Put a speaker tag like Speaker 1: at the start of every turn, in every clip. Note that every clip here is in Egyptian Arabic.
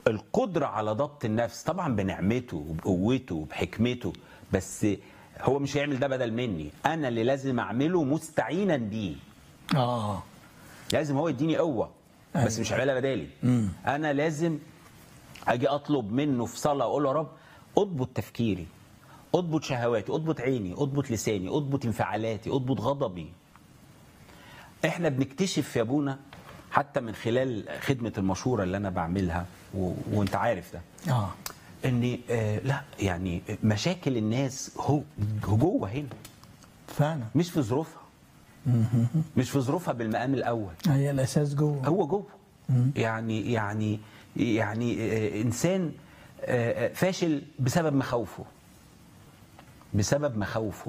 Speaker 1: القدره على ضبط النفس طبعا بنعمته وبقوته وبحكمته بس هو مش هيعمل ده بدل مني انا اللي لازم اعمله مستعينا بيه
Speaker 2: اه
Speaker 1: لازم هو يديني قوه بس
Speaker 2: أيوة.
Speaker 1: مش هيعملها بدالي انا لازم اجي اطلب منه في صلاه اقول له يا رب اضبط تفكيري اضبط شهواتي اضبط عيني اضبط لساني اضبط انفعالاتي اضبط غضبي احنا بنكتشف يا ابونا حتى من خلال خدمه المشوره اللي انا بعملها و... وانت عارف ده
Speaker 2: اه
Speaker 1: ان آه لا يعني مشاكل الناس هو هو جوه هنا
Speaker 2: فعلا
Speaker 1: مش في ظروفها مش في ظروفها بالمقام الاول
Speaker 2: هي الاساس جوه
Speaker 1: هو جوه يعني يعني يعني آه، انسان آه، آه، فاشل بسبب مخاوفه بسبب مخاوفه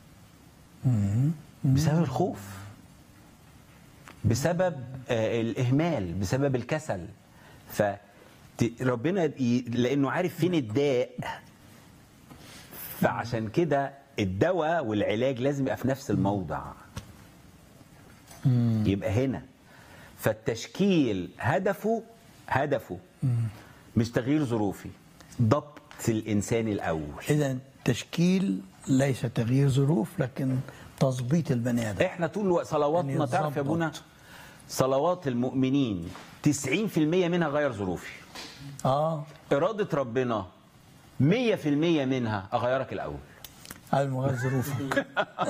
Speaker 1: بسبب الخوف بسبب آه، الاهمال بسبب الكسل ف ت- ربنا ي- لانه عارف فين الداء فعشان كده الدواء والعلاج لازم يبقى في نفس الموضع يبقى هنا فالتشكيل هدفه هدفه مش تغيير ظروفي ضبط الانسان الاول
Speaker 2: اذا تشكيل ليس تغيير ظروف لكن تظبيط البني ادم
Speaker 1: احنا طول الوقت صلواتنا
Speaker 2: يعني
Speaker 1: تعرف يا
Speaker 2: يتظبط.
Speaker 1: ابونا صلوات المؤمنين 90% منها غير ظروفي
Speaker 2: اه
Speaker 1: اراده ربنا 100% منها اغيرك الاول
Speaker 2: المغير ظروفك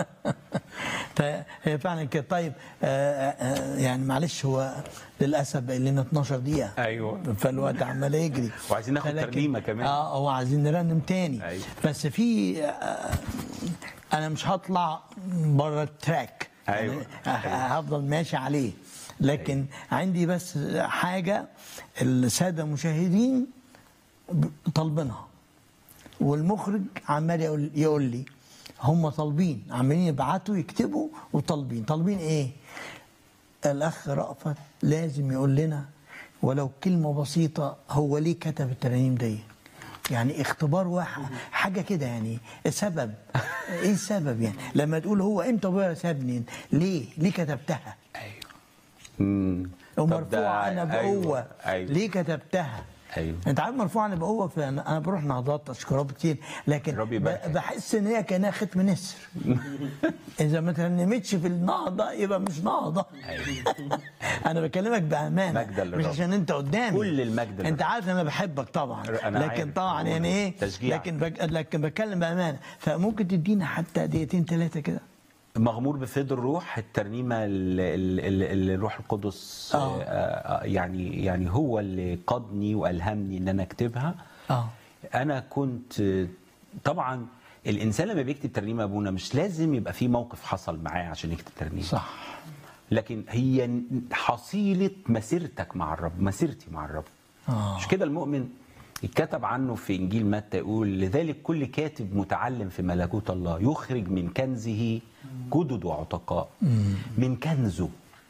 Speaker 2: هي فعلا كده طيب آه، آه، يعني معلش هو للاسف بقى لنا 12 دقيقه
Speaker 1: أيوة.
Speaker 2: فالوقت عمال يجري
Speaker 1: وعايزين ناخد
Speaker 2: فلكن-
Speaker 1: ترنيمة كمان.
Speaker 2: اه هو عايزين نرنم تاني
Speaker 1: أيوة.
Speaker 2: بس في آه، انا مش هطلع بره التراك
Speaker 1: أيوة.
Speaker 2: يعني ه- هفضل ماشي عليه لكن عندي بس حاجه الساده المشاهدين طالبينها والمخرج عمال يقول, يقول لي هم طالبين عمالين يبعتوا يكتبوا وطالبين طالبين ايه الاخ رأفت لازم يقول لنا ولو كلمه بسيطه هو ليه كتب الترانيم دي يعني اختبار واحد حاجه كده يعني سبب ايه السبب يعني لما تقول هو امتى ابويا سابني ليه ليه كتبتها
Speaker 1: ايوه امم طب
Speaker 2: ومرفوع
Speaker 1: ده-
Speaker 2: انا بقوه
Speaker 1: أيوة. أيوة.
Speaker 2: ليه كتبتها
Speaker 1: أيوة.
Speaker 2: انت عارف مرفوع انا بقوه فانا انا بروح نهضات تشكرات كتير لكن
Speaker 1: ربي
Speaker 2: ب-
Speaker 1: يبارك.
Speaker 2: بحس ان هي كانها ختم نسر اذا ما ترنمتش في النهضه يبقى مش نهضه انا بكلمك بامانه
Speaker 1: مجدا للرب.
Speaker 2: مش عشان انت قدامي
Speaker 1: كل المجد
Speaker 2: انت
Speaker 1: للرب.
Speaker 2: عارف انا بحبك طبعا
Speaker 1: أنا
Speaker 2: لكن
Speaker 1: عارف.
Speaker 2: طبعا يعني ايه
Speaker 1: تشجيع.
Speaker 2: لكن بك لكن بتكلم بامانه فممكن تدينا حتى دقيقتين ثلاثه كده
Speaker 1: مغمور بفيض الروح الترنيمه اللي اللي- اللي الروح القدس
Speaker 2: آه.
Speaker 1: آه، آه، يعني يعني هو اللي قادني والهمني ان انا اكتبها
Speaker 2: اه
Speaker 1: انا كنت آه، طبعا الانسان لما بيكتب ترنيمه يا ابونا مش لازم يبقى في موقف حصل معاه عشان يكتب ترنيمه
Speaker 2: صح
Speaker 1: لكن هي حصيله مسيرتك مع الرب مسيرتي مع الرب
Speaker 2: آه.
Speaker 1: مش كده المؤمن اتكتب عنه في انجيل متى يقول لذلك كل كاتب متعلم في ملكوت الله يخرج من كنزه جدد وعتقاء من كنزه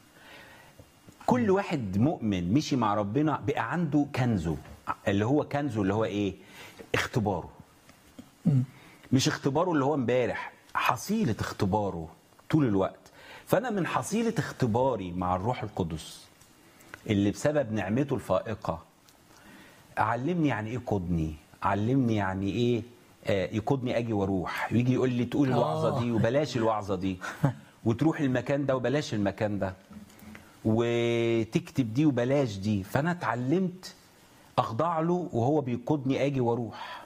Speaker 1: كل واحد مؤمن مشي مع ربنا بقى عنده كنزه اللي هو كنزه اللي هو ايه اختباره مش اختباره اللي هو امبارح حصيلة اختباره طول الوقت فأنا من حصيلة اختباري مع الروح القدس اللي بسبب نعمته الفائقة علمني يعني ايه قدني علمني يعني ايه آه، يقودني اجي واروح ويجي يقول لي تقول الوعظه دي وبلاش الوعظه دي وتروح المكان ده وبلاش المكان ده وتكتب دي وبلاش دي فانا اتعلمت اخضع له وهو بيقودني اجي واروح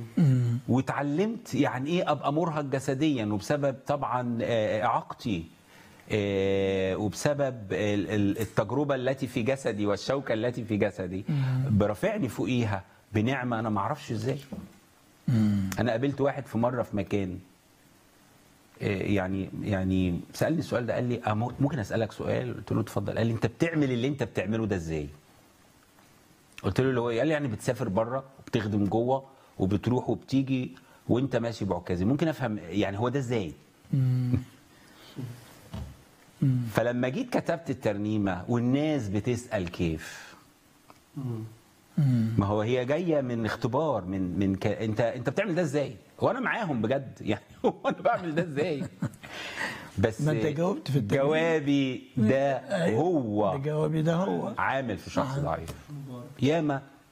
Speaker 1: واتعلمت يعني ايه ابقى مرهق جسديا وبسبب طبعا آه، اعاقتي آه، وبسبب ال- ال- التجربه التي في جسدي والشوكه التي في جسدي برافعني فوقيها بنعمه انا ما اعرفش ازاي انا قابلت واحد في مره في مكان آه، يعني يعني سالني السؤال ده قال لي آه، ممكن اسالك سؤال قلت له اتفضل قال لي انت بتعمل اللي انت بتعمله ده ازاي قلت له اللي هو إيه؟ قال لي يعني بتسافر بره وبتخدم جوه وبتروح وبتيجي وانت ماشي بعكازي ممكن افهم يعني هو ده ازاي فلما جيت كتبت الترنيمه والناس بتسال كيف ما هو هي جايه من اختبار من من ك... انت انت بتعمل ده ازاي وانا معاهم بجد يعني هو انا بعمل ده ازاي بس
Speaker 2: ما انت جاوبت في الترنيمة.
Speaker 1: جوابي ده
Speaker 2: أيوة.
Speaker 1: هو
Speaker 2: ده جوابي ده هو
Speaker 1: عامل في شخص ضعيف ياما